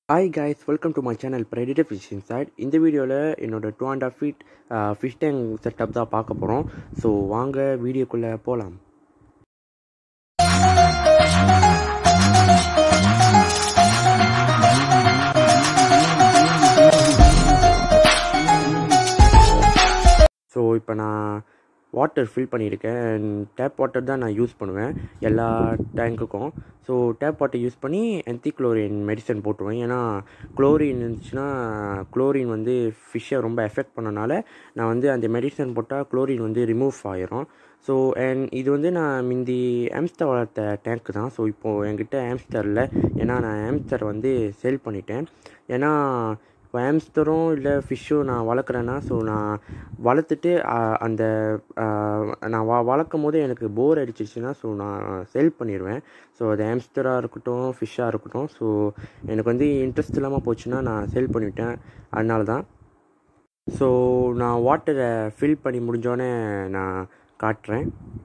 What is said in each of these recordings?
hi guys welcome to my channel Predator Fish Inside இந்த வீடியோவில் என்னோட two and half feet fish tank setup தான் பார்க்க போகிறோம் ஸோ வாங்க வீடியோக்குள்ளே போகலாம் ஸோ இப்போ நான் வாட்டர் ஃபில் பண்ணியிருக்கேன் டேப் வாட்டர் தான் நான் யூஸ் பண்ணுவேன் எல்லா டேங்க்குக்கும் ஸோ டேப் வாட்டர் யூஸ் பண்ணி என்டி குளோரின் மெடிசன் போட்டுருவேன் ஏன்னா குளோரின் இருந்துச்சுன்னா குளோரின் வந்து ஃபிஷ்ஷை ரொம்ப எஃபெக்ட் பண்ணனால நான் வந்து அந்த மெடிசன் போட்டால் குளோரின் வந்து ரிமூவ் ஆயிரும் ஸோ அண்ட் இது வந்து நான் முந்தி ஆம்ஸ்டர் வளர்த்த டேங்க் தான் ஸோ இப்போது என்கிட்ட ஆம்ஸ்டர் இல்லை ஏன்னா நான் ஆம்ஸ்டர் வந்து சேல் பண்ணிட்டேன் ஏன்னா இப்போ ஆம்ஸ்டரும் இல்லை ஃபிஷ்ஷும் நான் வளர்க்குறேன்னா ஸோ நான் வளர்த்துட்டு அந்த நான் வ வளர்க்கும் போது எனக்கு போர் அடிச்சிருச்சுன்னா ஸோ நான் செல் பண்ணிடுவேன் ஸோ அது ஆம்ஸ்டராக இருக்கட்டும் ஃபிஷ்ஷாக இருக்கட்டும் ஸோ எனக்கு வந்து இன்ட்ரெஸ்ட் இல்லாமல் போச்சுன்னா நான் செல் பண்ணிவிட்டேன் அதனால தான் ஸோ நான் வாட்டரை ஃபில் பண்ணி முடிஞ்சோடனே நான் காட்டுறேன்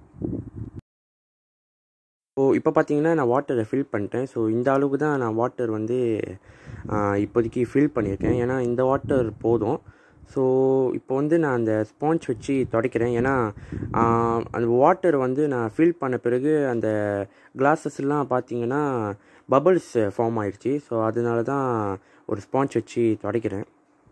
ஸோ இப்போ பார்த்தீங்கன்னா நான் வாட்டரை ஃபில் பண்ணிட்டேன் ஸோ இந்த அளவுக்கு தான் நான் வாட்டர் வந்து இப்போதைக்கு ஃபில் பண்ணியிருக்கேன் ஏன்னா இந்த வாட்டர் போதும் ஸோ இப்போ வந்து நான் அந்த ஸ்பாஞ்ச் வச்சு துடைக்கிறேன் ஏன்னா அந்த வாட்டர் வந்து நான் ஃபில் பண்ண பிறகு அந்த கிளாஸஸ்லாம் பார்த்தீங்கன்னா பபிள்ஸ் ஃபார்ம் ஆயிடுச்சு ஸோ அதனால தான் ஒரு ஸ்பாஞ்ச் வச்சு துடைக்கிறேன்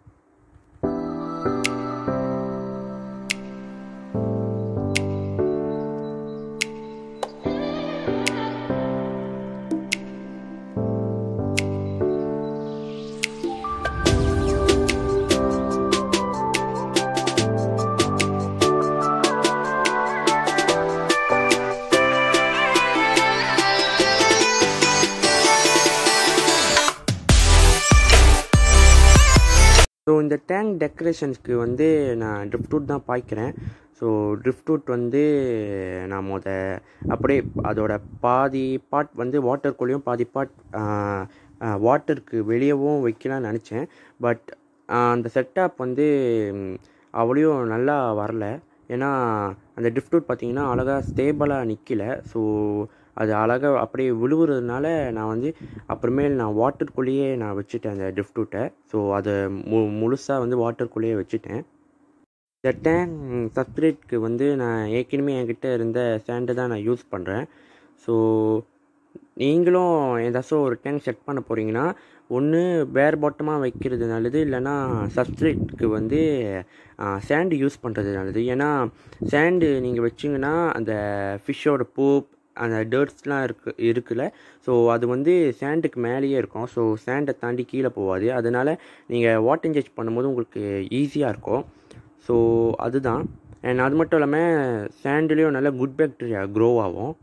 ஸோ இந்த டேங்க் டெக்கரேஷன்ஸ்க்கு வந்து நான் ட்ரிஃப்ட்வுட் தான் பாய்க்கிறேன் ஸோ ட்ரிஃப்ட்வுட் வந்து நான் மொத அப்படியே அதோட பாதி பார்ட் வந்து வாட்டருக்குள்ளேயும் பாதி பார்ட் வாட்டருக்கு வெளியவும் வைக்கலாம்னு நினச்சேன் பட் அந்த செட்டப் வந்து அவ்வளோ நல்லா வரல ஏன்னா அந்த ட்ரிஃப்ட்வுட் பார்த்திங்கன்னா அழகாக ஸ்டேபிளாக நிற்கல ஸோ அது அழகாக அப்படியே விழுவுறதுனால நான் வந்து அப்புறமேல் நான் வாட்டருக்குள்ளேயே நான் வச்சுட்டேன் அந்த ட்ரிஃப்ட்வுட்டை ஸோ அதை மு முழுசாக வந்து வாட்டருக்குள்ளேயே வச்சுட்டேன் இந்த டேங்க் சப்ஸ்கிரைட்க்கு வந்து நான் ஏற்கனவே என்கிட்ட இருந்த சேண்டை தான் நான் யூஸ் பண்ணுறேன் ஸோ நீங்களும் ஏதாச்சும் ஒரு டேங்க் செட் பண்ண போகிறீங்கன்னா ஒன்று பேர் பாட்டமாக வைக்கிறது நல்லது இல்லைனா சப்ஸ்கிரைட்க்கு வந்து சேண்டு யூஸ் பண்ணுறது நல்லது ஏன்னா சேண்டு நீங்கள் வச்சிங்கன்னா அந்த ஃபிஷ்ஷோட பூப் அந்த டேர்ட்ஸ்லாம் இருக்கு இருக்குல்ல ஸோ அது வந்து சேண்டுக்கு மேலேயே இருக்கும் ஸோ சேண்டை தாண்டி கீழே போகாது அதனால் நீங்கள் வாட்டர் சேஞ்ச் பண்ணும்போது உங்களுக்கு ஈஸியாக இருக்கும் ஸோ அதுதான் அண்ட் அது மட்டும் இல்லாமல் சேண்டுலேயும் நல்ல குட் பேக்டீரியா க்ரோ ஆகும்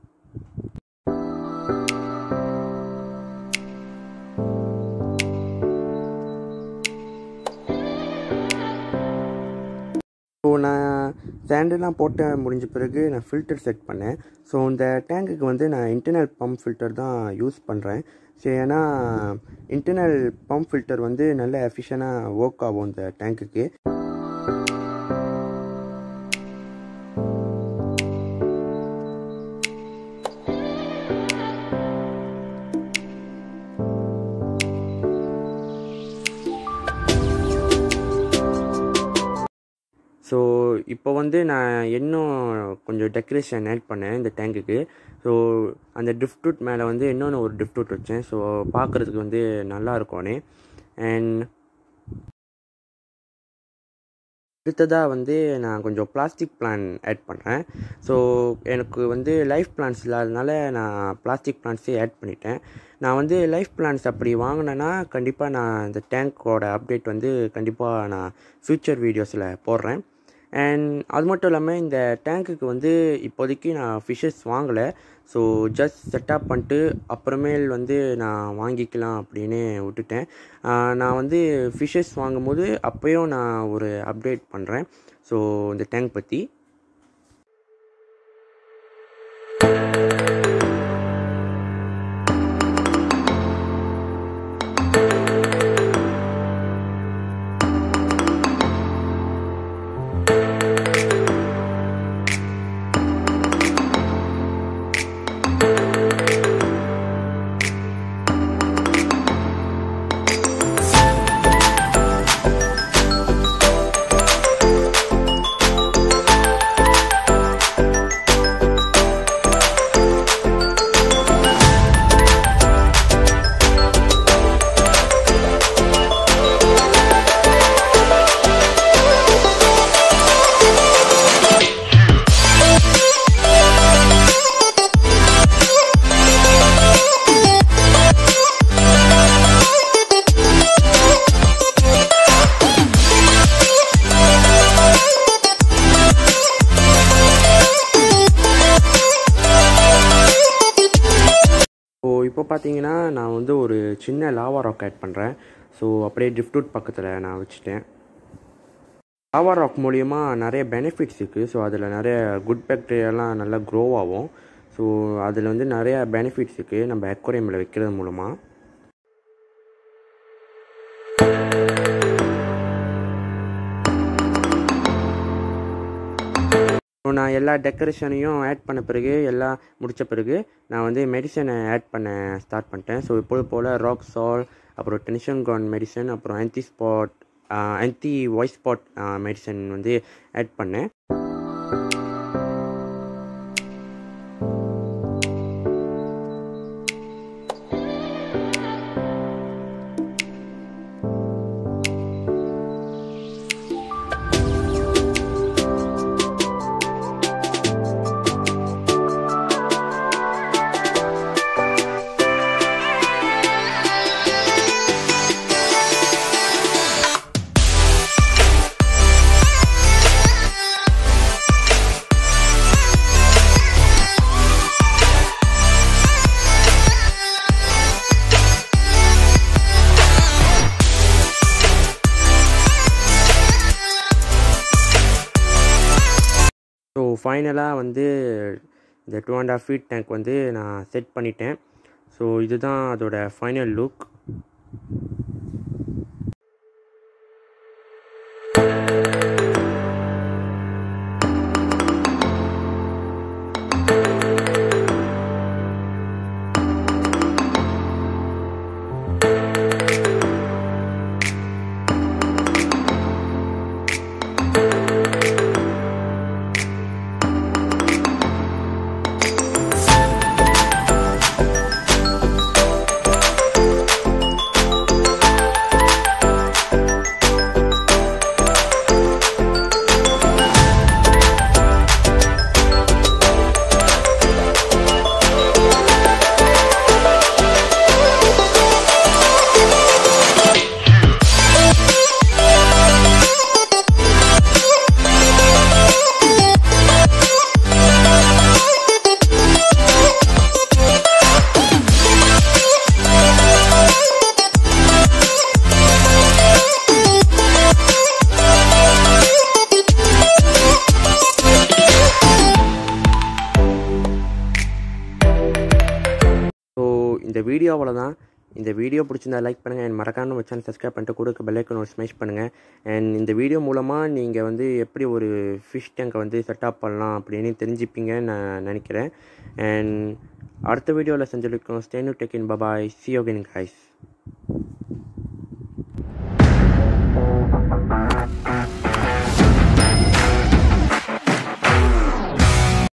ஸோ நான் சேண்டெல்லாம் போட்ட முடிஞ்ச பிறகு நான் ஃபில்டர் செட் பண்ணேன் ஸோ இந்த டேங்குக்கு வந்து நான் இன்டர்னல் பம்ப் ஃபில்டர் தான் யூஸ் பண்ணுறேன் ஸோ ஏன்னா இன்டர்னல் பம்ப் ஃபில்டர் வந்து நல்ல எஃபிஷியனாக ஒர்க் ஆகும் இந்த டேங்க்குக்கு ஸோ இப்போ வந்து நான் இன்னும் கொஞ்சம் டெக்கரேஷன் ஆட் பண்ணேன் இந்த டேங்குக்கு ஸோ அந்த ட்ரிஃப்ட்வுட் மேலே வந்து இன்னொன்று ஒரு ட்ரிஃப்ட்வுட் வச்சேன் ஸோ பார்க்குறதுக்கு வந்து நல்லா இருக்கும்னே அண்ட் அடுத்ததாக வந்து நான் கொஞ்சம் பிளாஸ்டிக் பிளான் ஆட் பண்ணுறேன் ஸோ எனக்கு வந்து லைஃப் பிளான்ஸ் இல்லாதனால நான் பிளாஸ்டிக் பிளான்ஸே ஆட் பண்ணிட்டேன் நான் வந்து லைஃப் பிளான்ஸ் அப்படி வாங்கினேன்னா கண்டிப்பாக நான் இந்த டேங்க்கோட அப்டேட் வந்து கண்டிப்பாக நான் ஃப்யூச்சர் வீடியோஸில் போடுறேன் அண்ட் அது மட்டும் இல்லாமல் இந்த டேங்க்குக்கு வந்து இப்போதைக்கு நான் ஃபிஷ்ஷஸ் வாங்கலை ஸோ ஜஸ்ட் செட்டப் பண்ணிட்டு அப்புறமேல் வந்து நான் வாங்கிக்கலாம் அப்படின்னு விட்டுட்டேன் நான் வந்து ஃபிஷ்ஷஸ் வாங்கும்போது அப்போயும் நான் ஒரு அப்டேட் பண்ணுறேன் ஸோ இந்த டேங்க் பற்றி பார்த்தீங்கன்னா நான் வந்து ஒரு சின்ன லாவா ராக் ஆட் பண்ணுறேன் ஸோ அப்படியே ட்ரிஃப்ட்வுட் பக்கத்தில் நான் வச்சுட்டேன் லாவா ராக் மூலிமா நிறைய பெனிஃபிட்ஸ் இருக்குது ஸோ அதில் நிறைய குட் பேக்டீரியாலாம் நல்லா க்ரோ ஆகும் ஸோ அதில் வந்து நிறைய பெனிஃபிட்ஸ் இருக்குது நம்ம அக்வாரியமில் வைக்கிறது மூலமாக ஸோ நான் எல்லா டெக்கரேஷனையும் ஆட் பண்ண பிறகு எல்லாம் முடித்த பிறகு நான் வந்து மெடிசனை ஆட் பண்ண ஸ்டார்ட் பண்ணிட்டேன் ஸோ இப்போது போல் ராக் சால் அப்புறம் டென்ஷன் கான் மெடிசன் அப்புறம் anti spot anti white spot medicine வந்து ஆட் பண்ணேன் ஸோ ஃபைனலாக வந்து இந்த two and half feet tank வந்து நான் செட் பண்ணிட்டேன் ஸோ இதுதான் அதோட ஃபைனல் லுக் ஸோ இந்த வீடியோ அவ்வளோதான் இந்த வீடியோ பிடிச்சிருந்தா லைக் பண்ணுங்கள் அண்ட் மறக்காம நம்ம சேனல் சப்ஸ்கிரைப் பண்ணிட்டு கொடுக்க பெல்லைக்கன் ஒரு ஸ்மேஷ் பண்ணுங்கள் அண்ட் இந்த வீடியோ மூலமாக நீங்கள் வந்து எப்படி ஒரு ஃபிஷ் டேங்கை வந்து செட்டப் பண்ணலாம் அப்படின்னு தெரிஞ்சுப்பீங்கன்னு நான் நினைக்கிறேன் அண்ட் அடுத்த வீடியோவில் செஞ்சுருக்கோம் ஸ்டேனு டெக்கின் பபாய் சியோகின் கைஸ்